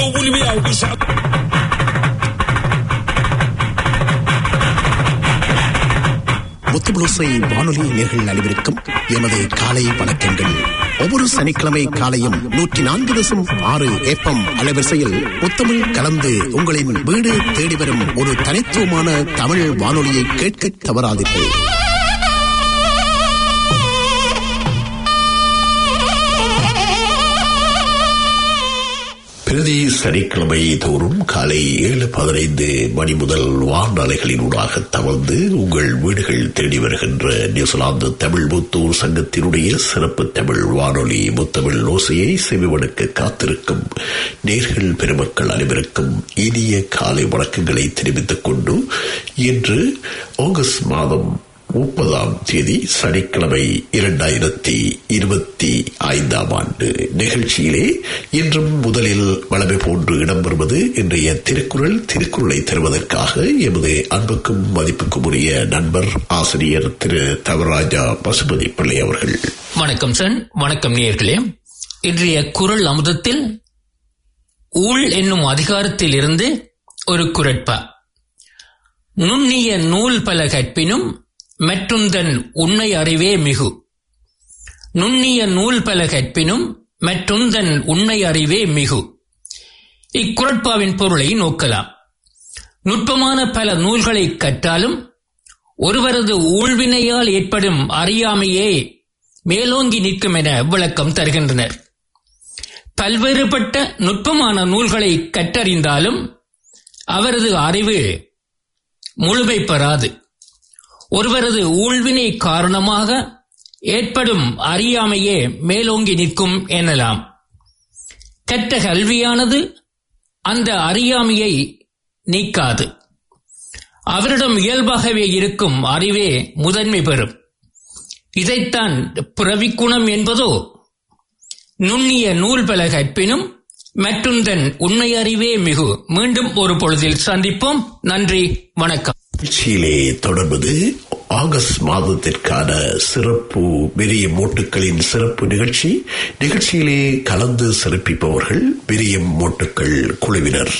vous lui avez ça. முத்துபுளுசை வானொலி நேர்கள் அனைவருக்கும் எமது காலை வணக்கங்கள் ஒவ்வொரு சனிக்கிழமை காலையும் நூற்றி நான்கு தசம் ஆறு ஏப்பம் அலைவரிசையில் முத்தமிழ் கலந்து உங்களின் வீடு தேடி வரும் ஒரு தனித்துவமான தமிழ் வானொலியை கேட்க தவறாதீர்கள் பிரதி சனிக்கிழமை தோறும் காலை ஏழு பதினைந்து மணி முதல் வானலைகளினூடாக தவழ்ந்து உங்கள் வீடுகள் தேடி வருகின்ற நியூசிலாந்து தமிழ் முத்தூர் சங்கத்தினுடைய சிறப்பு தமிழ் வானொலி முத்தமிழ் ஓசையை செவிவடுக்க காத்திருக்கும் நேர்கள் பெருமக்கள் அனைவருக்கும் இனிய காலை வணக்கங்களை தெரிவித்துக் கொண்டு இன்று ஆகஸ்ட் மாதம் முப்பதாம் தேதி சனிக்கிழமை இரண்டாயிரத்தி இருபத்தி ஐந்தாம் ஆண்டு நிகழ்ச்சியிலே இன்றும் முதலில் வளமை போன்று இடம்பெறுவது இன்றைய திருக்குறள் திருக்குறளை தருவதற்காக எமது அன்புக்கும் மதிப்புக்கும் உரிய நண்பர் ஆசிரியர் திரு தவராஜா பசுபதி பிள்ளை அவர்கள் வணக்கம் சன் வணக்கம் நேயர்களே இன்றைய குரல் அமுதத்தில் ஊழ் என்னும் அதிகாரத்தில் இருந்து ஒரு குரட்பா நுண்ணிய நூல் பல கற்பினும் மற்றுந்தன் உண்மை அறிவே மிகு நுண்ணிய நூல் பல கற்பினும் மற்றுந்தன் உண்மை அறிவே மிகு இக்குரட்பாவின் பொருளை நோக்கலாம் நுட்பமான பல நூல்களை கற்றாலும் ஒருவரது ஊழ்வினையால் ஏற்படும் அறியாமையே மேலோங்கி நிற்கும் என விளக்கம் தருகின்றனர் பல்வேறுபட்ட நுட்பமான நூல்களை கற்றறிந்தாலும் அவரது அறிவு முழுமை பெறாது ஒருவரது ஊழ்வினை காரணமாக ஏற்படும் அறியாமையே மேலோங்கி நிற்கும் எனலாம் கற்ற கல்வியானது அந்த அறியாமையை நீக்காது அவரிடம் இயல்பாகவே இருக்கும் அறிவே முதன்மை பெறும் இதைத்தான் புறவிக்குணம் என்பதோ நுண்ணிய நூல் பல கற்பினும் மற்றும் தன் உண்மை அறிவே மிகு மீண்டும் ஒரு பொழுதில் சந்திப்போம் நன்றி வணக்கம் நிகழ்ச்சியிலே தொடர்வது ஆகஸ்ட் மாதத்திற்கான சிறப்பு விரியம் மூட்டுக்களின் சிறப்பு நிகழ்ச்சி நிகழ்ச்சியிலே கலந்து சிறப்பிப்பவர்கள் விரியம் மூட்டுக்கள் குழுவினர்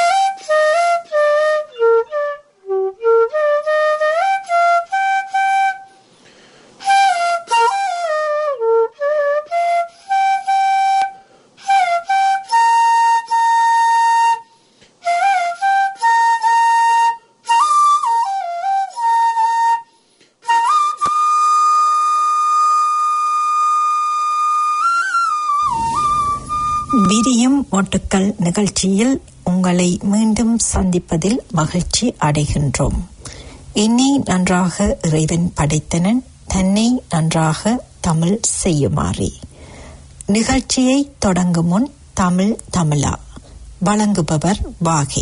விரியும் மொட்டுக்கள் நிகழ்ச்சியில் உங்களை மீண்டும் சந்திப்பதில் மகிழ்ச்சி அடைகின்றோம் என்னை நன்றாக இறைவன் படைத்தனன் தன்னை நன்றாக தமிழ் செய்யுமாறே நிகழ்ச்சியை தொடங்கும் முன் தமிழ் தமிழா வழங்குபவர் வாகை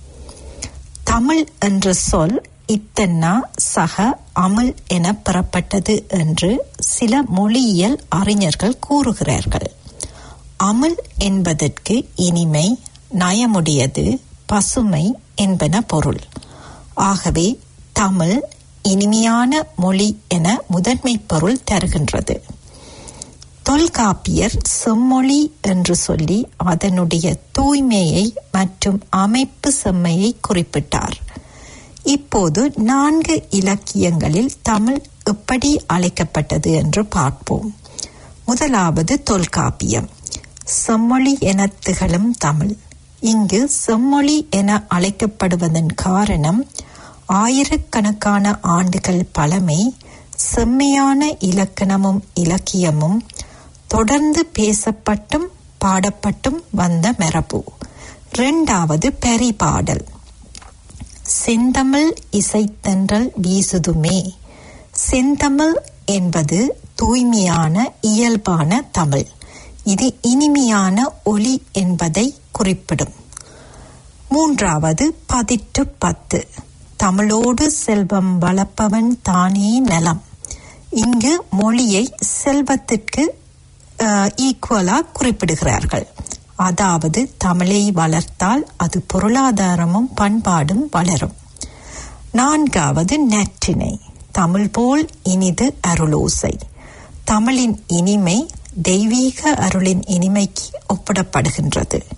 தமிழ் என்ற சொல் இத்தன்னா சக அமுல் என பெறப்பட்டது என்று சில மொழியியல் அறிஞர்கள் கூறுகிறார்கள் அமுல் என்பதற்கு இனிமை நயமுடையது பசுமை என்பன பொருள் ஆகவே தமிழ் இனிமையான மொழி என முதன்மை பொருள் தருகின்றது தொல்காப்பியர் செம்மொழி என்று சொல்லி அதனுடைய தூய்மையை மற்றும் அமைப்பு செம்மையை குறிப்பிட்டார் இப்போது நான்கு இலக்கியங்களில் தமிழ் எப்படி அழைக்கப்பட்டது என்று பார்ப்போம் முதலாவது தொல்காப்பியம் செம்மொழி என திகழும் தமிழ் இங்கு செம்மொழி என அழைக்கப்படுவதன் காரணம் ஆயிரக்கணக்கான ஆண்டுகள் பழமை செம்மையான இலக்கணமும் இலக்கியமும் தொடர்ந்து பேசப்பட்டும் பாடப்பட்டும் வந்த மரபு இரண்டாவது பரிபாடல் செந்தமிழ் இசைத்தன்றல் வீசுதுமே செந்தமிழ் என்பது தூய்மையான இயல்பான தமிழ் இது இனிமையான ஒலி என்பதை குறிப்பிடும் மூன்றாவது பதிற்று பத்து தமிழோடு செல்வம் வளர்ப்பவன் தானே நலம் இங்கு மொழியை செல்வத்திற்கு ஈக்குவலா குறிப்பிடுகிறார்கள் அதாவது தமிழை வளர்த்தால் அது பொருளாதாரமும் பண்பாடும் வளரும் நான்காவது நற்றினை தமிழ் போல் இனிது அருளோசை தமிழின் இனிமை தெய்வீக அருளின் இனிமைக்கு ஒப்பிடப்படுகின்றது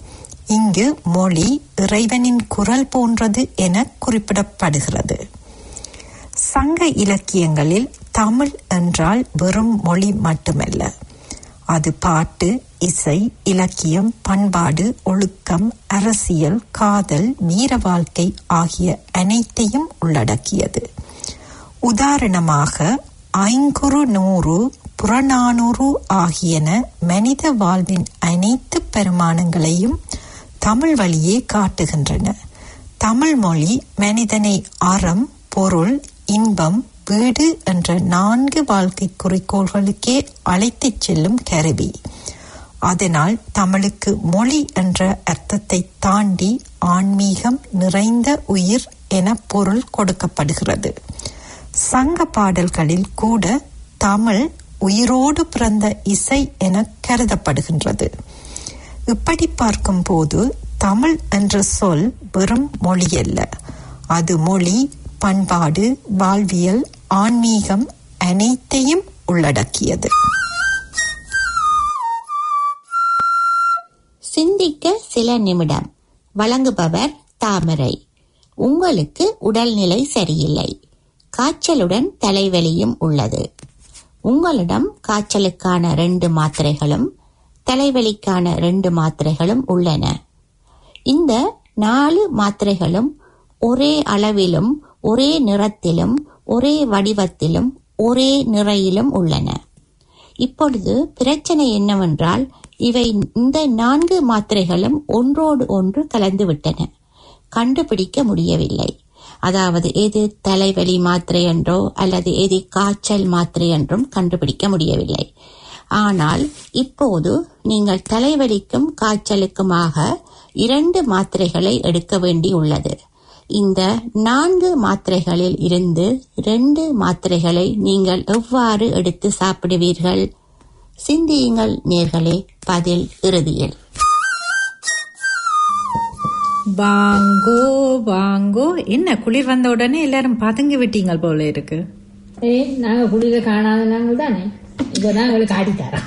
இங்கு மொழி இறைவனின் குரல் போன்றது என குறிப்பிடப்படுகிறது சங்க இலக்கியங்களில் தமிழ் என்றால் வெறும் மொழி மட்டுமல்ல அது பாட்டு இசை இலக்கியம் பண்பாடு ஒழுக்கம் அரசியல் காதல் வீர வாழ்க்கை ஆகிய அனைத்தையும் உள்ளடக்கியது உதாரணமாக ஐங்குறு நூறு புறநானூறு ஆகியன மனித வாழ்வின் அனைத்து பெருமானங்களையும் தமிழ் வழியே காட்டுகின்றன தமிழ் மொழி மனிதனை அறம் பொருள் இன்பம் வீடு என்ற நான்கு வாழ்க்கை குறிக்கோள்களுக்கே அழைத்துச் செல்லும் கருவி அதனால் தமிழுக்கு மொழி என்ற அர்த்தத்தை தாண்டி ஆன்மீகம் நிறைந்த உயிர் என பொருள் கொடுக்கப்படுகிறது சங்க பாடல்களில் கூட தமிழ் உயிரோடு பிறந்த இசை என கருதப்படுகின்றது இப்படி பார்க்கும்போது தமிழ் என்ற சொல் வெறும் மொழியல்ல அது மொழி பண்பாடு வாழ்வியல் ஆன்மீகம் அனைத்தையும் உள்ளடக்கியது சிந்திக்க சில நிமிடம் வழங்குபவர் தாமரை உங்களுக்கு உடல்நிலை சரியில்லை காய்ச்சலுடன் தலைவலியும் உள்ளது உங்களிடம் காய்ச்சலுக்கான ரெண்டு மாத்திரைகளும் தலைவலிக்கான ரெண்டு மாத்திரைகளும் உள்ளன இந்த நாலு மாத்திரைகளும் ஒரே அளவிலும் ஒரே நிறத்திலும் ஒரே வடிவத்திலும் ஒரே நிறையிலும் உள்ளன இப்பொழுது பிரச்சனை என்னவென்றால் இவை இந்த நான்கு மாத்திரைகளும் ஒன்றோடு ஒன்று கலந்து விட்டன கண்டுபிடிக்க முடியவில்லை அதாவது எது தலைவலி மாத்திரை என்றோ அல்லது எது காய்ச்சல் மாத்திரை என்றும் கண்டுபிடிக்க முடியவில்லை ஆனால் இப்போது நீங்கள் தலைவலிக்கும் காய்ச்சலுக்குமாக இரண்டு மாத்திரைகளை எடுக்க வேண்டியுள்ளது இந்த நான்கு மாத்திரைகளில் இருந்து ரெண்டு மாத்திரைகளை நீங்கள் எவ்வாறு எடுத்து சாப்பிடுவீர்கள் சிந்தியுங்கள் நேர்களே பதில் இறுதியில் வாங்கோ வாங்கோ என்ன குளிர் வந்த உடனே எல்லாரும் பதுங்கி விட்டீங்க போல இருக்கு ஏ நாங்க குளிர காணாத நாங்கள் தானே இப்போ தான் எங்களுக்கு ஆடி தரோம்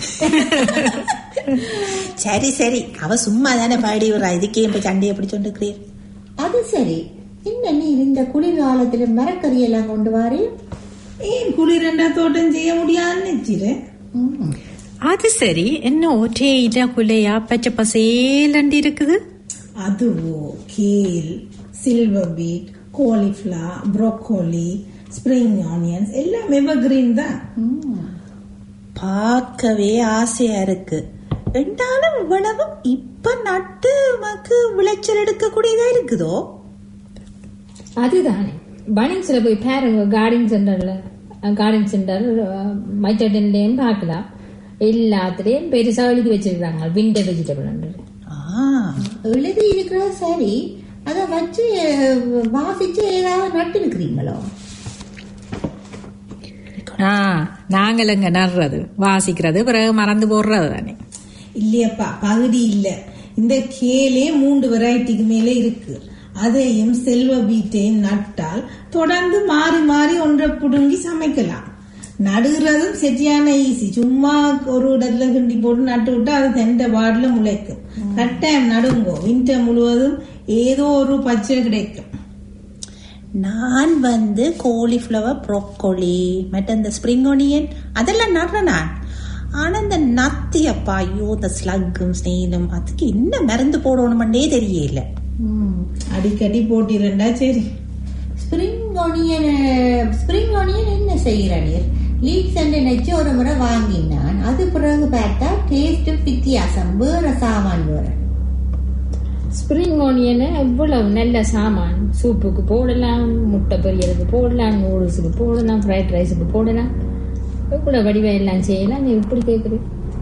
சரி சரி அவ சும்மா தானே பாடி விடுறா இதுக்கே இப்ப சண்டையை பிடிச்சோண்டு இருக்கிறீர் அது சரி என்ன நீ இந்த குளிர்காலத்துல மரக்கறி எல்லாம் கொண்டு வாரு ஏன் குளிரண்டா தோட்டம் செய்ய முடியாதுன்னு நினைச்சிரு அது சரி என்ன ஒரே இல குலையா பச்சை பசேலண்டு இருக்குது அதுவோ kale silver beet cauliflower broccoli spring onions எல்லாம் எவர்கிரீன் தான் பார்க்கவே ஆசையா இருக்கு ரெண்டாலும் இவ்வளவும் இப்ப நட்டு மக்கு விளைச்சல் எடுக்கக்கூடியதா இருக்குதோ அதுதானே பனிங்ஸ்ல போய் பாருங்க கார்டன் சென்டர்ல கார்டன் சென்டர் மைச்சட்டன்லயும் பார்க்கலாம் எல்லாத்துலயும் பெருசா எழுதி வச்சிருக்காங்க விண்டர் வெஜிடபிள் ஆ, எழுதி இருக்கிறது சரி அதை வச்சு அஹ், வாசிச்சு ஏதாவது நட்டு இருக்கிறீங்களோ ஆ நாங்களுங்க நடுறது வாசிக்கிறது பிறகு மறந்து போடுறது தானே இல்லையப்பா பகுதி இல்ல இந்த கேலே மூன்று வெரைட்டிக்கு மேல இருக்கு அதையும் செல்வ பீட்டையும் நட்டால் தொடர்ந்து மாறி மாறி ஒன்றை புடுங்கி சமைக்கலாம் நடுகிறதும் சரியான ஈஸி சும்மா ஒரு இடத்துல கிண்டி போட்டு நட்டு விட்டா அது தெண்ட பாடல முளைக்கும் கட்டாயம் நடுங்கோ வின்டர் முழுவதும் ஏதோ ஒரு பச்சை கிடைக்கும் நான் வந்து காலிஃப்ளவர் ப்ரோக்கோலி மற்ற இந்த ஸ்ப்ரிங் ஆனியன் அதெல்லாம் நடுறேன் நான் ஆனா இந்த நத்தியப்பா ஐயோ இந்த ஸ்லக்கும் ஸ்னெயிலும் அதுக்கு என்ன மருந்து போடணுமெண்டே தெரியல அடிக்கடி போட்டிருந்தா சரி ஸ்ப்ரிங் ஆனியன் ஸ்ப்ரிங் ஆனியன் என்ன செய்கிற நீர் லீக்ஸ் என்று நினைச்சு ஒரு முறை வாங்கினான் அது பிறகு பார்த்தா டேஸ்ட் வித்தியாசம் வேற சாமான் வேற ஸ்ப்ரிங் ஆனியனை இவ்வளவு நல்ல சாமான் சூப்புக்கு போடலாம் முட்டை பொரியலுக்கு போடலாம் நூடுல்ஸுக்கு போடலாம் ஃப்ரைட் ரைஸுக்கு போடலாம் இவ்வளவு வடிவம் எல்லாம் செய்யலாம் நீ இப்படி கேட்குறீங்க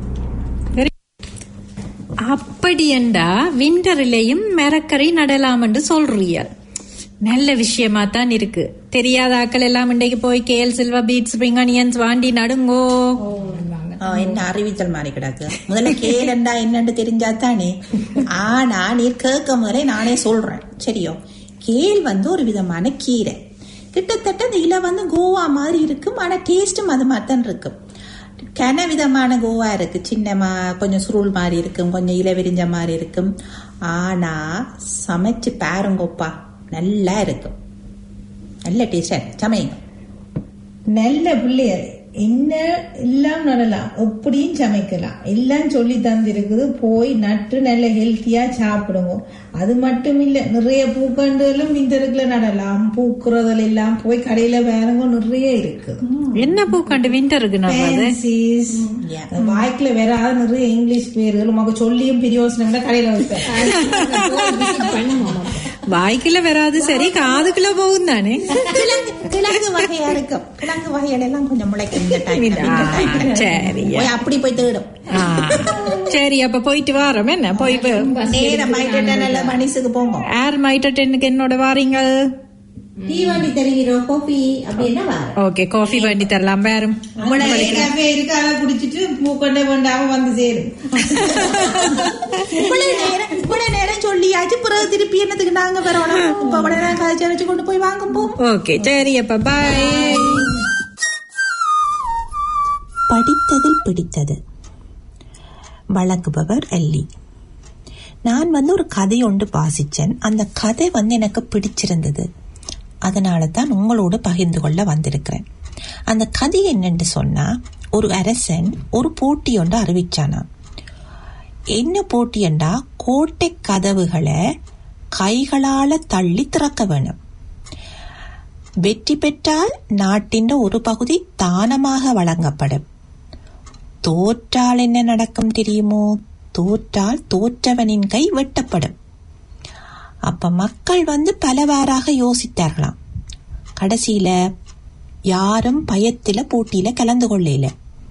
அப்படி என்றா விண்டர்லயும் மரக்கறி நடலாம் என்று சொல்றீர்கள் நல்ல விஷயமா தான் இருக்கு தெரியாத ஆக்கள் எல்லாம் இன்றைக்கு போய் kale silver beet spring onions வாண்டி நடுங்கோ ஆ, என்ன அறிவித்தல் மாதிரி கிடக்கு முதல்ல கேளண்டா என்னன்னு தெரிஞ்சா தானே ஆனா நீர் கேட்க முதலே நானே சொல்றேன் சரியோ கேள் வந்து ஒரு விதமான கீரை கிட்டத்தட்ட இந்த இலை வந்து கோவா மாதிரி இருக்கும் ஆனா டேஸ்டும் அது மாதிரி தான் இருக்கும் கன விதமான கோவா இருக்கு சின்னமா கொஞ்சம் சுருள் மாதிரி இருக்கும் கொஞ்சம் இலவிரிஞ்ச மாதிரி இருக்கும் ஆனா சமைச்சு பாருங்கப்பா நல்லா இருக்கும் நல்ல டேஸ்டா சமையுங்க நல்ல பிள்ளையர் என்ன எல்லாம் நடலாம் எப்படியும் சமைக்கலாம் எல்லாம் சொல்லி தந்திருக்குது போய் நட்டு நல்ல ஹெல்த்தியா சாப்பிடுங்க அது மட்டும் இல்ல நிறைய பூக்கண்டுகளும் விந்தருக்குல நடலாம் பூக்குறதுல எல்லாம் போய் கடையில வேறங்க நிறைய இருக்கு என்ன பூ கண்டு விண்டருக்கு நடுறது Fancies. வாய்க்குல வராத நிறைய இங்கிலீஷ் பேர்கள் உமக்கு சொல்லியும் பிரியோசனம் கடையில வைப்பேன் வாய்க்குள்ள வராது சரி காதுக்குள்ள போகும் தானே கிழங்கு கிழங்கு வகையா இருக்கும் கிழங்கு வகைகள் எல்லாம் கொஞ்சம் முளைக்கும் இந்த time ல, இந்த time ல. சரி போய் அப்படி போய் தேடும் ஆ. சரி அப்ப போயிட்டு வாரோம் என்ன போய் நேரம் ஆயிட்டு நல்ல மனுஷுக்கு போங்க ஏர் மைட்டர் டென்னுக்கு என்னோட வாரீங்க டீ வண்டி தருகிறோம் கோபி அப்படின்னா வர ஓகே காஃபி வண்டி தரலாம் வேறும் கஃபே இருக்கு அதை குடிச்சிட்டு பூக்கொண்டே கொண்டாம வந்து சேரும் இவ்வளவு நேரம் இவ்வளவு நேரம் சொல்லியாச்சு பிறகு திருப்பி என்னத்துக்கு நாங்க வரணும் இப்ப இவ்வளவு நேரம் கதைச்சு வச்சு கொண்டு போய் வாங்க போ ஓகே சரி அப்ப பாய் படித்ததில் பிடித்தது வழங்குபவர் அல்லி நான் வந்து ஒரு கதை ஒன்று வாசிச்சேன் அந்த கதை வந்து எனக்கு பிடிச்சிருந்தது அதனால தான் உங்களோடு பகிர்ந்து கொள்ள வந்திருக்கிறேன் அந்த கதை என்னன்னு சொன்னா ஒரு அரசன் ஒரு போட்டி ஒன்று அறிவிச்சானா என்ன போட்டியண்டா கோட்டை கதவுகளை கைகளால தள்ளி திறக்க வேணும் வெற்றி பெற்றால் நாட்டின் ஒரு பகுதி தானமாக வழங்கப்படும் தோற்றால் என்ன நடக்கும் தெரியுமோ தோற்றால் தோற்றவனின் கை வெட்டப்படும் அப்ப மக்கள் வந்து பலவாறாக யோசித்தார்களாம் கடைசியில யாரும் பயத்தில போட்டியில கலந்து கொள்ளல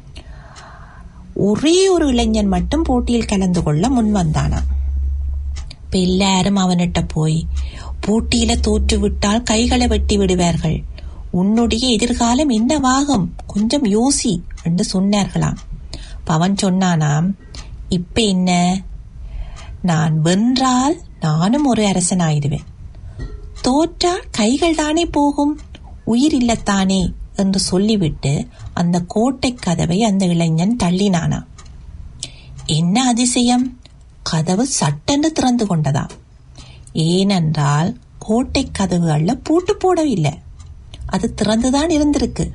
ஒரே ஒரு இளைஞன் மட்டும் போட்டியில் கலந்து கொள்ள முன் வந்தானாம் இப்ப எல்லாரும் அவனிட்ட போய் போட்டியில தோற்றுவிட்டால் கைகளை வெட்டி விடுவார்கள் உன்னுடைய எதிர்காலம் என்னவாகும் கொஞ்சம் யோசி என்று சொன்னார்களாம் அப்ப அவன் சொன்னானாம் இப்ப என்ன நான் வென்றால் நானும் ஒரு அரசனாயிடுவேன் தோற்றால் கைகள் தானே போகும் உயிர் இல்லத்தானே என்று சொல்லிவிட்டு அந்த கோட்டை கதவை அந்த இளைஞன் தள்ளினானா என்ன அதிசயம் கதவு சட்டென்று திறந்து கொண்டதாம் ஏனென்றால் கோட்டை கதவுகள்ல பூட்டு போடவில்லை அது திறந்துதான் இருந்திருக்கு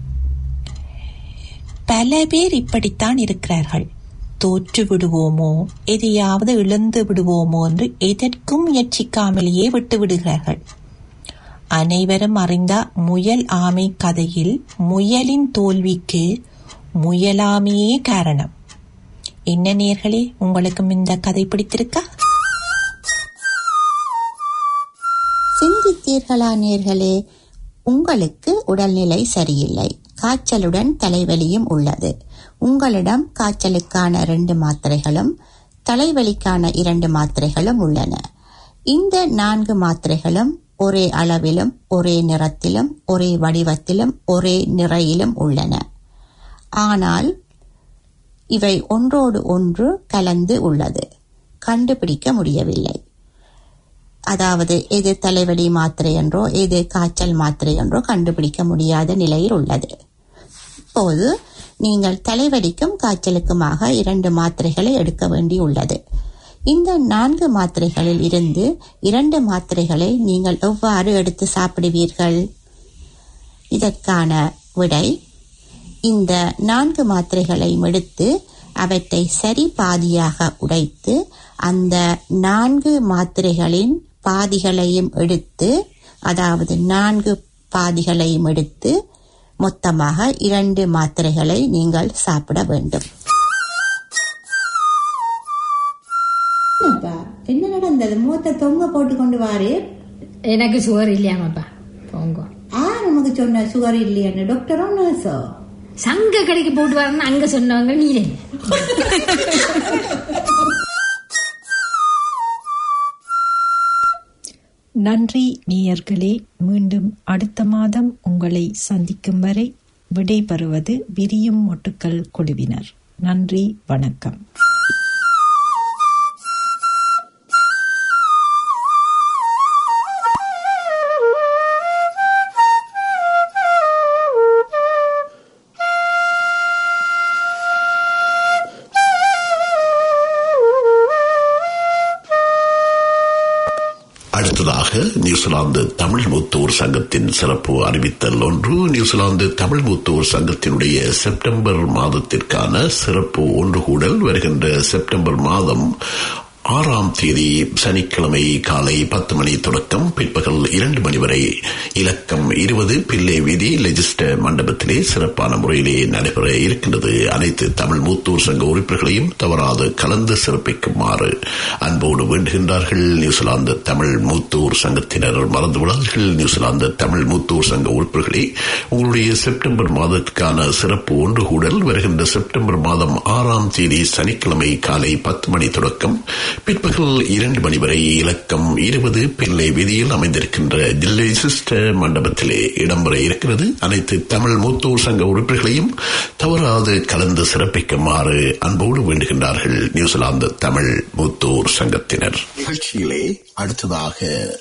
பல பேர் இப்படித்தான் இருக்கிறார்கள் தோற்று விடுவோமோ எதையாவது இழந்து விடுவோமோ என்று எதற்கும் முயற்சிக்காமலேயே விட்டு விடுகிறார்கள் அனைவரும் அறிந்த முயல் ஆமை கதையில் முயலின் தோல்விக்கு முயலாமையே காரணம் என்ன நேர்களே உங்களுக்கும் இந்த கதை பிடித்திருக்கா சிந்தித்தீர்களா நேர்களே உங்களுக்கு உடல்நிலை சரியில்லை காய்ச்சலுடன் தலைவலியும் உள்ளது உங்களிடம் காய்ச்சலுக்கான இரண்டு மாத்திரைகளும் தலைவலிக்கான இரண்டு மாத்திரைகளும் உள்ளன இந்த நான்கு மாத்திரைகளும் ஒரே அளவிலும் ஒரே நிறத்திலும் ஒரே வடிவத்திலும் ஒரே நிறையிலும் உள்ளன ஆனால் இவை ஒன்றோடு ஒன்று கலந்து உள்ளது கண்டுபிடிக்க முடியவில்லை அதாவது எது தலைவலி மாத்திரை என்றோ எது காய்ச்சல் மாத்திரை என்றோ கண்டுபிடிக்க முடியாத நிலையில் உள்ளது இப்போது நீங்கள் தலைவலிக்கும் காய்ச்சலுக்குமாக இரண்டு மாத்திரைகளை எடுக்க வேண்டியுள்ளது இந்த நான்கு மாத்திரைகளில் இருந்து இரண்டு மாத்திரைகளை நீங்கள் எவ்வாறு எடுத்து சாப்பிடுவீர்கள் இதற்கான விடை இந்த நான்கு மாத்திரைகளையும் எடுத்து அவற்றை சரி பாதியாக உடைத்து அந்த நான்கு மாத்திரைகளின் பாதிகளையும் எடுத்து அதாவது நான்கு பாதிகளையும் எடுத்து மொத்தமாக இரண்டு மாத்திரைகளை நீங்கள் சாப்பிட வேண்டும் என்ன நடந்தது மூத்த தொங்க போட்டு கொண்டு வாரு எனக்கு சுகர் இல்லையாமாப்பா போங்க ஆ நமக்கு சொன்ன சுகர் இல்லையான்னு டாக்டரோ நர்ஸோ சங்க கடைக்கு போட்டு வரேன்னு அங்க சொன்னவங்க நீரே நன்றி நேயர்களே மீண்டும் அடுத்த மாதம் உங்களை சந்திக்கும் வரை விடைபெறுவது விரியும் மொட்டுக்கள் குழுவினர் நன்றி வணக்கம் அடுத்ததாக நியூசிலாந்து தமிழ் மூத்தோர் சங்கத்தின் சிறப்பு அறிவித்தல் ஒன்று நியூசிலாந்து தமிழ் மூத்தோர் சங்கத்தினுடைய செப்டம்பர் மாதத்திற்கான சிறப்பு ஒன்று கூடல் வருகின்ற செப்டம்பர் மாதம் ஆறாம் தேதி சனிக்கிழமை காலை பத்து மணி தொடக்கம் பிற்பகல் இரண்டு மணி வரை இலக்கம் இருபது பிள்ளை வீதி லெஜிஸ்டர் மண்டபத்திலே சிறப்பான முறையிலே நடைபெற இருக்கின்றது அனைத்து தமிழ் மூத்தூர் சங்க உறுப்பினர்களையும் தவறாது கலந்து சிறப்பிக்குமாறு அன்போடு வேண்டுகின்றார்கள் நியூசிலாந்து தமிழ் மூத்தூர் சங்கத்தினர் மறந்து விடாதீர்கள் நியூசிலாந்து தமிழ் மூத்தூர் சங்க உறுப்பினர்களே உங்களுடைய செப்டம்பர் மாதத்துக்கான சிறப்பு ஒன்று கூடல் வருகின்ற செப்டம்பர் மாதம் ஆறாம் தேதி சனிக்கிழமை காலை பத்து மணி தொடக்கம் பிற்பகல் இரண்டு மணி வரை இலக்கம் இருபது பிள்ளை வீதியில் அமைந்திருக்கின்ற ஜில்லை சிஸ்டர் மண்டபத்திலே இடம்பெற இருக்கிறது அனைத்து தமிழ் மூத்தோர் சங்க உறுப்பினர்களையும் தவறாது கலந்து சிறப்பிக்குமாறு அன்போடு வேண்டுகின்றார்கள் நியூசிலாந்து தமிழ் மூத்தோர் சங்கத்தினர் நிகழ்ச்சியிலே அடுத்ததாக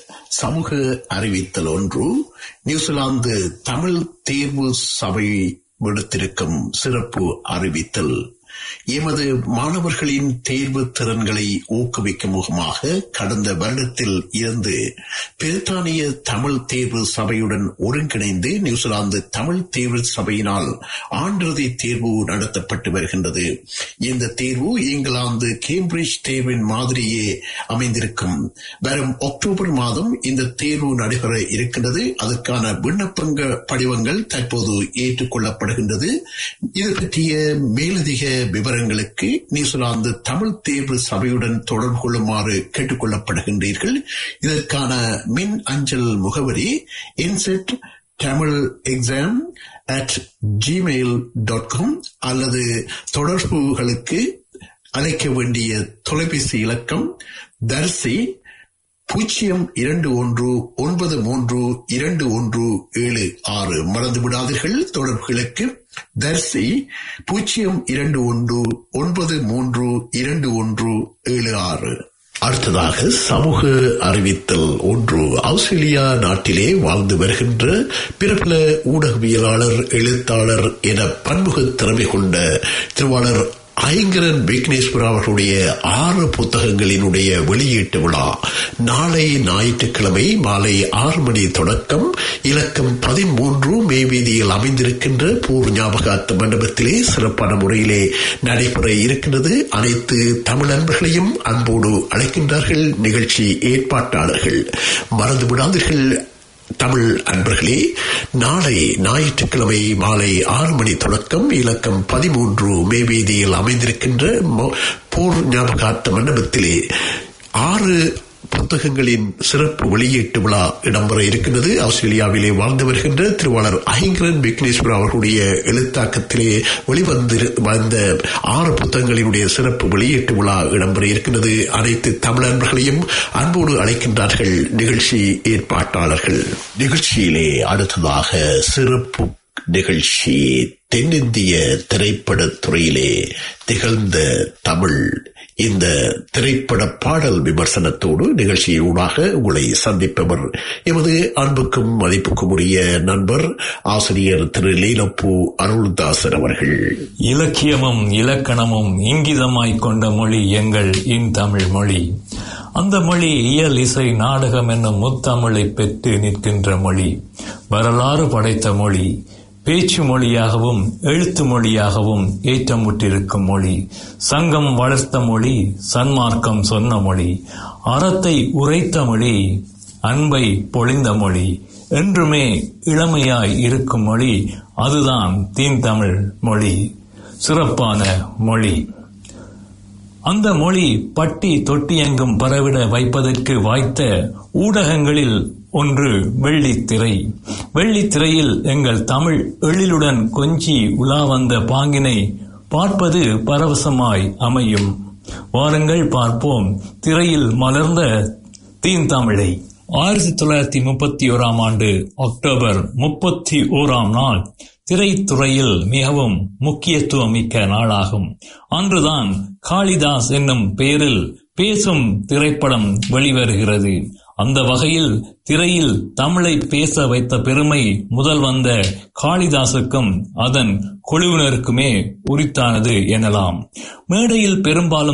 சமூக அறிவித்தல் ஒன்று நியூசிலாந்து தமிழ் தேர்வு சபை விடுத்திருக்கும் சிறப்பு அறிவித்தல் எமது மாணவர்களின் தேர்வு திறன்களை ஊக்குவிக்கும் முகமாக கடந்த வருடத்தில் இருந்து பிரித்தானிய தமிழ் தேர்வு சபையுடன் ஒருங்கிணைந்து நியூசிலாந்து தமிழ் தேர்வு சபையினால் ஆண்டிறுதி தேர்வு நடத்தப்பட்டு வருகின்றது இந்த தேர்வு இங்கிலாந்து கேம்பிரிட்ஜ் தேர்வின் மாதிரியே அமைந்திருக்கும் வரும் அக்டோபர் மாதம் இந்த தேர்வு நடைபெற இருக்கின்றது அதற்கான விண்ணப்பங்க படிவங்கள் தற்போது ஏற்றுக்கொள்ளப்படுகின்றது இது பற்றிய மேலதிக விவரங்களுக்கு நியூசிலாந்து தமிழ் தேர்வு சபையுடன் தொடர்பு கொள்ளுமாறு கேட்டுக் கொள்ளப்படுகின்றீர்கள் இதற்கான மின் அஞ்சல் முகவரி inset Tamil exam at Gmail dot com அல்லது தொடர்புகளுக்கு அழைக்க வேண்டிய தொலைபேசி இலக்கம் தரிசி பூஜ்ஜியம் இரண்டு ஒன்று ஒன்பது மூன்று இரண்டு ஒன்று ஏழு ஆறு மறந்து விடாதீர்கள் தொடர்புகளுக்கு தர்சி பூஜ்ஜியம் இரண்டு ஒன்று ஒன்பது மூன்று இரண்டு ஒன்று ஏழு ஆறு அடுத்ததாக சமூக அறிவித்தல் ஒன்று ஆஸ்திரேலியா நாட்டிலே வாழ்ந்து வருகின்ற பிரபல ஊடகவியலாளர் எழுத்தாளர் என பன்முக திறமை கொண்ட திருவாளர் ஐங்கரன் விக்னேஸ்வரா அவர்களுடைய ஆறு புத்தகங்களினுடைய வெளியீட்டு விழா நாளை ஞாயிற்றுக்கிழமை மாலை ஆறு மணி தொடக்கம் இலக்கம் பதிமூன்று மே வீதியில் அமைந்திருக்கின்ற பூர் ஞாபகார்த்த மண்டபத்திலே சிறப்பான முறையிலே நடைபெற இருக்கின்றது அனைத்து தமிழ் அன்பர்களையும் அன்போடு அழைக்கின்றார்கள் நிகழ்ச்சி ஏற்பாட்டாளர்கள் மறந்து விடாதீர்கள் தமிழ் அன்பர்களே நாளை ஞாயிற்றுக்கிழமை மாலை ஆறு மணி தொடக்கம் இலக்கம் பதிமூன்று மே வீதியில் அமைந்திருக்கின்ற போர் ஞாபகார்த்த மண்டபத்திலே ஆறு புத்தகங்களின் சிறப்பு வெளியீட்டு விழா இடம்பெற இருக்கின்றது ஆஸ்திரேலியாவிலே வாழ்ந்து வருகின்ற திருவாளர் ஐங்கரன் விக்னேஸ்வரா அவர்களுடைய எழுத்தாக்கத்திலே வெளிவந்து வந்த ஆறு புத்தகங்களினுடைய சிறப்பு வெளியீட்டு விழா இடம்பெற இருக்கின்றது அனைத்து தமிழன்பர்களையும் அன்போடு அழைக்கின்றார்கள் நிகழ்ச்சி ஏற்பாட்டாளர்கள் நிகழ்ச்சியிலே அடுத்ததாக சிறப்பு நிகழ்ச்சி தென்னிந்திய திரைப்படத் துறையிலே திகழ்ந்த தமிழ் இந்த திரைப்பட பாடல் விமர்சனத்தோடு நிகழ்ச்சியூடாக உங்களை சந்திப்பவர் எமது அன்புக்கும் மதிப்புக்கும் உரிய நண்பர் ஆசிரியர் திரு லீலப்பூ அருள்தாசன் அவர்கள் இலக்கியமும் இலக்கணமும் இங்கிதமாய் கொண்ட மொழி எங்கள் இன்தமிழ் மொழி அந்த மொழி இயல் இசை நாடகம் என்னும் முத்தமிழை பெற்று நிற்கின்ற மொழி வரலாறு படைத்த மொழி பேச்சு மொழியாகவும் எழுத்து மொழியாகவும் ஏற்றமுற்றிருக்கும் மொழி சங்கம் வளர்த்த மொழி சன்மார்க்கம் சொன்ன மொழி அறத்தை உரைத்த மொழி அன்பை பொழிந்த மொழி என்றுமே இளமையாய் இருக்கும் மொழி அதுதான் தீன்தமிழ் மொழி சிறப்பான மொழி அந்த மொழி பட்டி தொட்டியெங்கும் பரவிட வைப்பதற்கு வாய்த்த ஊடகங்களில் ஒன்று வெள்ளித்திரை வெள்ளித்திரையில் எங்கள் தமிழ் எழிலுடன் கொஞ்சி உலா வந்த பாங்கினை பார்ப்பது பரவசமாய் அமையும் வாருங்கள் பார்ப்போம் திரையில் மலர்ந்த தீன்தமிழை ஆயிரத்தி தொள்ளாயிரத்தி முப்பத்தி ஓராம் ஆண்டு அக்டோபர் முப்பத்தி ஓராம் நாள் திரைத்துறையில் மிகவும் முக்கியத்துவம் மிக்க நாளாகும் அன்றுதான் காளிதாஸ் என்னும் பெயரில் பேசும் திரைப்படம் வெளிவருகிறது அந்த வகையில் திரையில் தமிழை பேச வைத்த பெருமை முதல் வந்த காளிதாசுக்கும் அதன் குழுவினருக்குமே உரித்தானது எனலாம் மேடையில் பெரும்பாலும்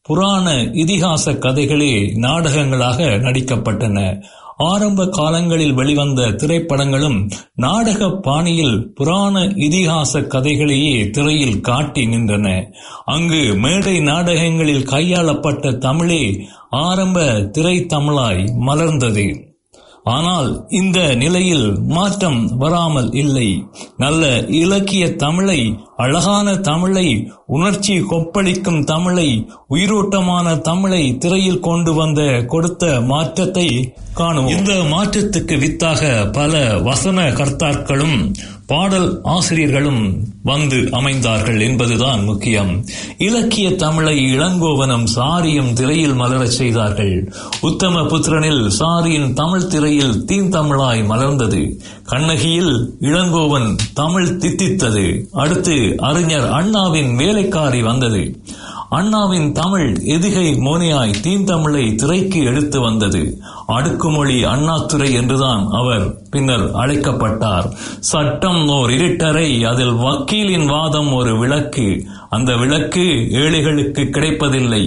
புராண இதிகாச கதைகளே நாடகங்களாக நடிக்கப்பட்டன ஆரம்ப காலங்களில் வெளிவந்த திரைப்படங்களும் நாடக பாணியில் புராண இதிகாச கதைகளையே திரையில் காட்டி நின்றன அங்கு மேடை நாடகங்களில் கையாளப்பட்ட தமிழே ஆரம்ப திரை தமிழாய் மலர்ந்தது ஆனால் இந்த நிலையில் மாற்றம் வராமல் இல்லை நல்ல இலக்கிய தமிழை அழகான தமிழை உணர்ச்சி கொப்பளிக்கும் தமிழை உயிரோட்டமான தமிழை திரையில் கொண்டு வந்த கொடுத்த மாற்றத்தை காணுவோம் இந்த மாற்றத்துக்கு வித்தாக பல வசன கர்த்தாக்களும் பாடல் ஆசிரியர்களும் வந்து அமைந்தார்கள் என்பதுதான் முக்கியம் இலக்கிய தமிழை இளங்கோவனம் சாரியும் திரையில் மலரச் செய்தார்கள் உத்தம புத்திரனில் சாரியின் தமிழ் திரையில் தீந்தமிழாய் மலர்ந்தது கண்ணகியில் இளங்கோவன் தமிழ் தித்தித்தது அடுத்து அறிஞர் அண்ணாவின் வேலைக்காரி வந்தது அண்ணாவின் தமிழ் எதிகை மோனியாய் தீந்தமிழை திரைக்கு எடுத்து வந்தது அடுக்குமொழி அண்ணாத்துறை என்றுதான் அவர் பின்னர் அழைக்கப்பட்டார் சட்டம் ஓர் இருட்டறை அதில் வக்கீலின் வாதம் ஒரு விளக்கு அந்த விளக்கு ஏழைகளுக்கு கிடைப்பதில்லை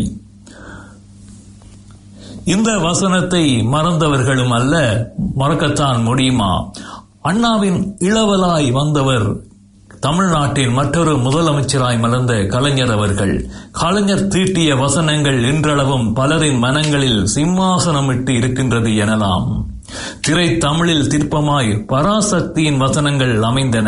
இந்த வசனத்தை மறந்தவர்களும் அல்ல மறக்கத்தான் முடியுமா அண்ணாவின் இளவலாய் வந்தவர் தமிழ்நாட்டின் மற்றொரு முதலமைச்சராய் மலர்ந்த கலைஞர் அவர்கள் கலைஞர் தீட்டிய வசனங்கள் இன்றளவும் பலரின் மனங்களில் சிம்மாசனமிட்டு இருக்கின்றது எனலாம் திரை தமிழில் திருப்பமாய் பராசக்தியின் வசனங்கள் அமைந்தன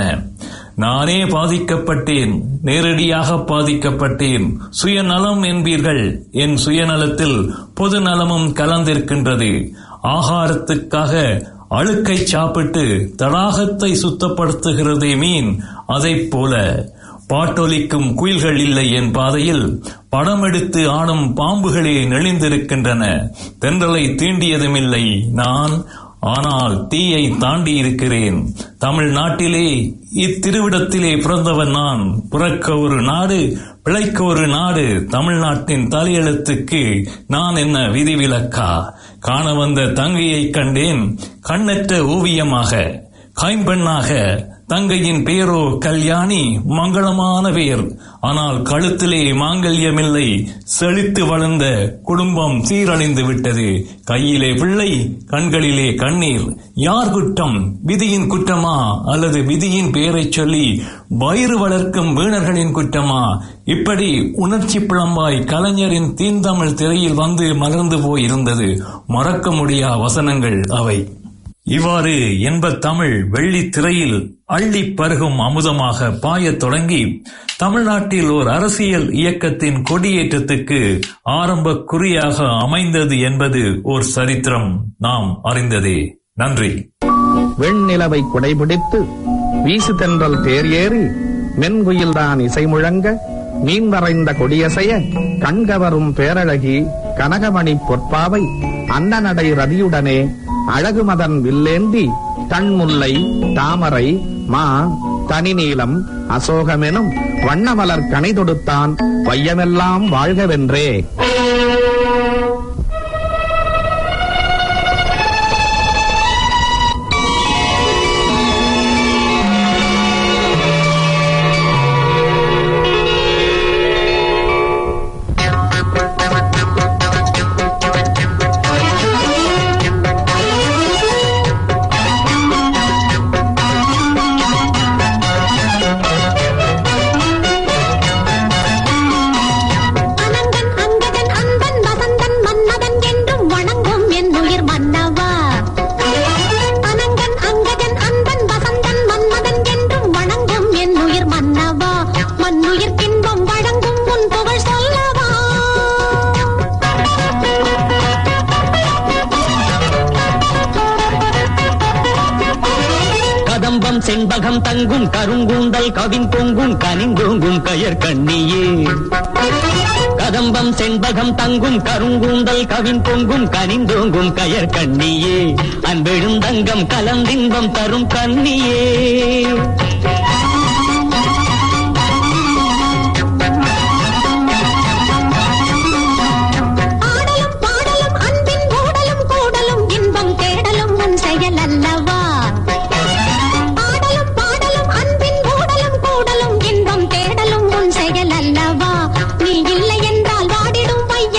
நானே பாதிக்கப்பட்டேன் நேரடியாக பாதிக்கப்பட்டேன் சுயநலம் என்பீர்கள் என் சுயநலத்தில் பொது நலமும் கலந்திருக்கின்றது ஆகாரத்துக்காக அழுக்கை சாப்பிட்டு தடாகத்தை சுத்தப்படுத்துகிறதே மீன் அதைப் போல பாட்டொலிக்கும் குயில்கள் இல்லை என் பாதையில் படம் எடுத்து ஆடும் பாம்புகளே நெளிந்திருக்கின்றன தென்றலை தீண்டியதுமில்லை நான் ஆனால் தீயை தாண்டி இருக்கிறேன் தமிழ்நாட்டிலே இத்திருவிடத்திலே பிறந்தவன் நான் பிறக்க ஒரு நாடு பிழைக்க ஒரு நாடு தமிழ்நாட்டின் தலையெழுத்துக்கு நான் என்ன விதிவிலக்கா காண வந்த தங்கையை கண்டேன் கண்ணற்ற ஓவியமாக கைம்பெண்ணாக தங்கையின் பெயரோ கல்யாணி மங்களமான பெயர் ஆனால் கழுத்திலே மாங்கல்யமில்லை செழித்து வளர்ந்த குடும்பம் சீரழிந்து விட்டது கையிலே பிள்ளை கண்களிலே கண்ணீர் யார் குற்றம் விதியின் குற்றமா அல்லது விதியின் பெயரைச் சொல்லி வயிறு வளர்க்கும் வீணர்களின் குற்றமா இப்படி உணர்ச்சி பிளம்பாய் கலைஞரின் தீந்தமிழ் திரையில் வந்து மலர்ந்து போயிருந்தது மறக்க முடியா வசனங்கள் அவை இவ்வாறு என்ப தமிழ் வெள்ளி திரையில் அள்ளி பருகும் அமுதமாக பாயத் தொடங்கி தமிழ்நாட்டில் ஓர் அரசியல் இயக்கத்தின் கொடியேற்றத்துக்கு ஆரம்ப குறியாக அமைந்தது என்பது ஓர் சரித்திரம் நாம் அறிந்ததே நன்றி வெண்ணிலவை குடைபிடித்து வீசு தென்றல் தேர் ஏறி மென்குயில்தான் இசை முழங்க மீன் வரைந்த கொடியசைய கண்கவரும் பேரழகி கனகமணி பொற்பாவை அன்னநடை ரதியுடனே அழகு மதன் வில்லேந்தி தன்முல்லை தாமரை மா தனிநீலம் அசோகமெனும் வண்ணமலர் கனை தொடுத்தான் வையமெல்லாம் வாழ்கவென்றே அனங்கன் அங்கதன் அன்பன் வசந்தன் மன்மதன் என்றும் வணங்கும் என் உயிர் மன்னவா அனங்கன் அங்கதன் அன்பன் வசந்தன் மன்மதன் என்றும் வணங்கும் என் உயிர் மன்னவா மண்ணுயிர் தின்பம் வழங்கும் உன் புகழ் சொல்லவா கதம்பம் செண்பகம் தங்கும் கருங்கூந்தல் கவின் பொங்கும் கனிந்தோங்கும் கயர் கண்ணியே கதம்பம் செண்பகம் தங்கும் கருங்கூந்தல் கவின் பொங்கும் கனிந்தோங்கும் கயர் கண்ணியே அன்பெழுந்தங்கம் கலந்தின்பம் தரும் கண்ணியே ஆடலும் பாடலும் அன்பின் கூடலும் கூடலும் இன்பம் தேடலும் உன் செயல் அல்லவா ஆடலும் பாடலும் அன்பின் கூடலும் கூடலும் இன்பம் தேடலும் உன் செயல் அல்லவா நீ இல்லை என்றால் வாடிடும்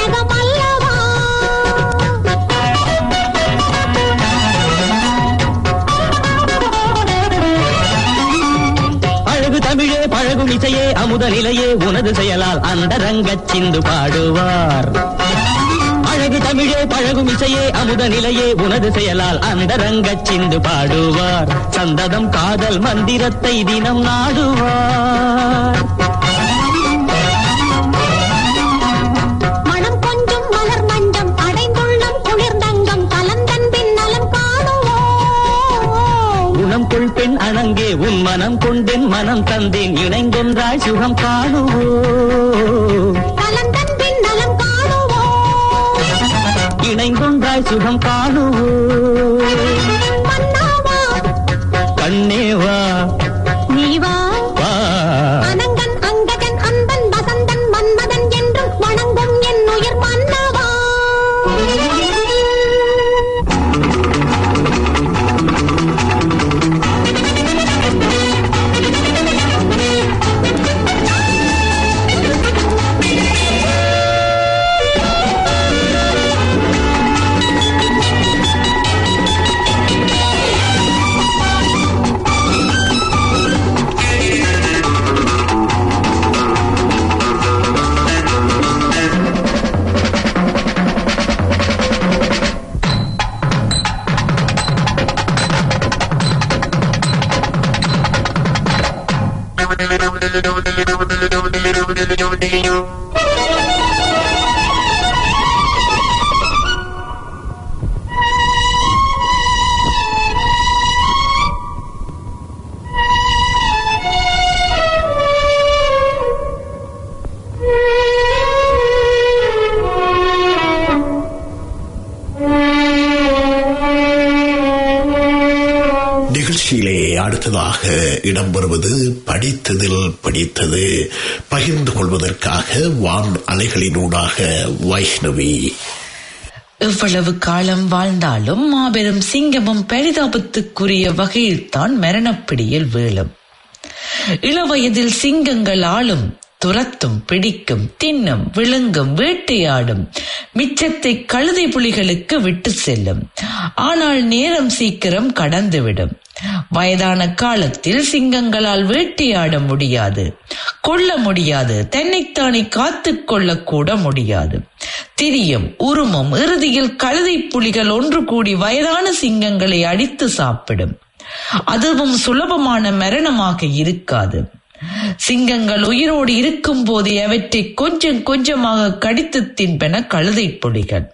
பழகும் இசையே அமுத நிலையே உனது செயலால் அந்த ரங்கச் சிந்து பாடுவார் அழகு தமிழே பழகும் இசையே அமுத நிலையே உனது செயலால் அந்த ரங்கச் சிந்து பாடுவார் சந்ததம் காதல் மந்திரத்தை தினம் நாடுவார் மனம் கொஞ்சம் மலர் மஞ்சம் அடைந்துள்ளம் குளிர்ந்தங்கம் கலந்தன்பின் நலம் காணுவோம் குணம் கொள் பெண் அணங்கே உன் மனம் கொண்டேன் மனம் தந்தேன் இணைந்தொன்றாய் சுகம் காணுவோம் கலந்தன்பின் நலம் காணுவோம் இணைந்தொன்றாய் சுகம் காணுவோம் மன்னாவா கண்ணே வா நீ வா வா அனங்கன் அங்கஜன் அன்பன் வசந்தன் மன்மதன் என்றும் வணங்கும் என் உயிர் மன்னவா நிகழ்ச்சியிலே அடுத்ததாக இடம்பெறுவது படித்ததில் படித்தது பகிர்ந்து கொள்வதற்காக வான் அலைகளினூடாக வைஷ்ணவி எவ்வளவு காலம் வாழ்ந்தாலும் மாபெரும் சிங்கமும் பரிதாபத்துக்குரிய வகையில்தான் மரணப்பிடியில் வீழும் இளவயதில் சிங்கங்கள் ஆளும் துரத்தும் பிடிக்கும் தின்னும் விழுங்கும் வேட்டையாடும் மிச்சத்தை கழுதை புலிகளுக்கு விட்டு செல்லும் ஆனால் நேரம் சீக்கிரம் கடந்துவிடும் வயதான காலத்தில் சிங்கங்களால் வேட்டையாட முடியாது கொள்ள முடியாது தன்னைத்தானே காத்துக் கொள்ளக் கூட முடியாது திரியும் உருமும் இறுதியில் கழுதை புலிகள் ஒன்று கூடி வயதான சிங்கங்களை அடித்து சாப்பிடும் அதுவும் சுலபமான மரணமாக இருக்காது சிங்கங்கள் உயிரோடு இருக்கும் போதே அவற்றை கொஞ்சம் கொஞ்சமாக கடித்து தின்பன கழுதை புலிகள்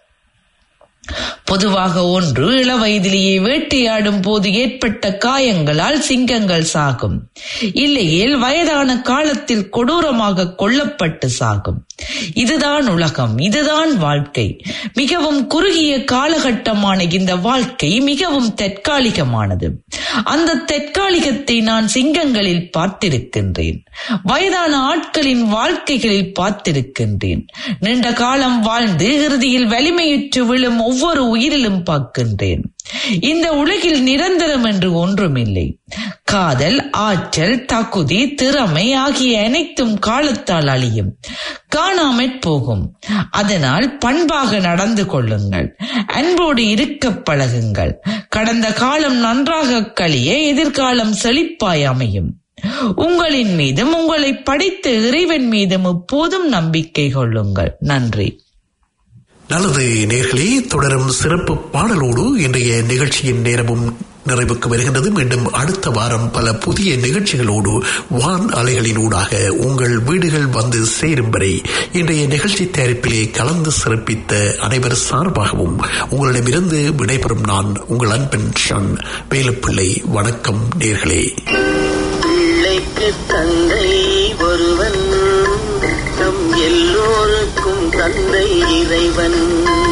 பொதுவாக ஒன்று இளவயதிலேயே வேட்டையாடும் போது ஏற்பட்ட காயங்களால் சிங்கங்கள் சாகும் இல்லையேல் வயதான காலத்தில் கொடூரமாக கொல்லப்பட்டு சாகும் இதுதான் உலகம் இதுதான் வாழ்க்கை மிகவும் குறுகிய காலகட்டமான இந்த வாழ்க்கை மிகவும் தற்காலிகமானது அந்த தற்காலிகத்தை நான் சிங்கங்களில் பார்த்திருக்கின்றேன் வயதான ஆட்களின் வாழ்க்கைகளில் பார்த்திருக்கின்றேன் நீண்ட காலம் வாழ்ந்து இறுதியில் வலிமையுற்று விழும் ஒவ்வொரு உயிரிலும் பார்க்கின்றேன் இந்த உலகில் நிரந்தரம் என்று ஒன்றுமில்லை காதல் ஆற்றல் தகுதி திறமை ஆகிய அனைத்தும் காலத்தால் அழியும் காணாமற் போகும் அதனால் பண்பாக நடந்து கொள்ளுங்கள் அன்போடு இருக்க பழகுங்கள் கடந்த காலம் நன்றாக கழிய எதிர்காலம் செழிப்பாய் அமையும் உங்களின் மீதும் உங்களை படைத்த இறைவன் மீதும் எப்போதும் நம்பிக்கை கொள்ளுங்கள் நன்றி நல்லது நேர்களே தொடரும் சிறப்பு பாடலோடு இன்றைய நிகழ்ச்சியின் நேரமும் நிறைவுக்கு வருகின்றது மீண்டும் அடுத்த வாரம் பல புதிய நிகழ்ச்சிகளோடு வான் அலைகளினூடாக உங்கள் வீடுகள் வந்து சேரும் வரை இன்றைய நிகழ்ச்சி தயாரிப்பிலே கலந்து சிறப்பித்த அனைவர் சார்பாகவும் உங்களிடமிருந்து விடைபெறும் நான் உங்கள் அன்பன் ஷன் வேலுப்பிள்ளை வணக்கம் நேர்களே பிள்ளைக்கு தந்தை ஒருவன் நம் எல்லோருக்கும் தந்தை இறைவன்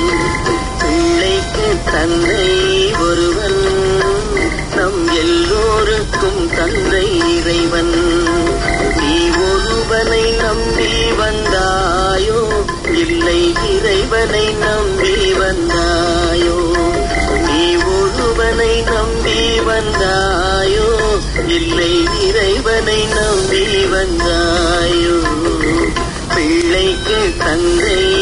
பிள்ளைக்கு தந்தை ஒருவன் நம் எல்லோருக்கும் தந்தை இறைவன் நீ ஒருவனை நம்பி வந்தாயோ இல்லை இறைவனை நம்பி வந்தாயோ நீ ஒருவனை நம்பி வந்தாயோ இல்லை இறைவனை நம்பி வந்தாயோ பிள்ளைக்கு தந்தை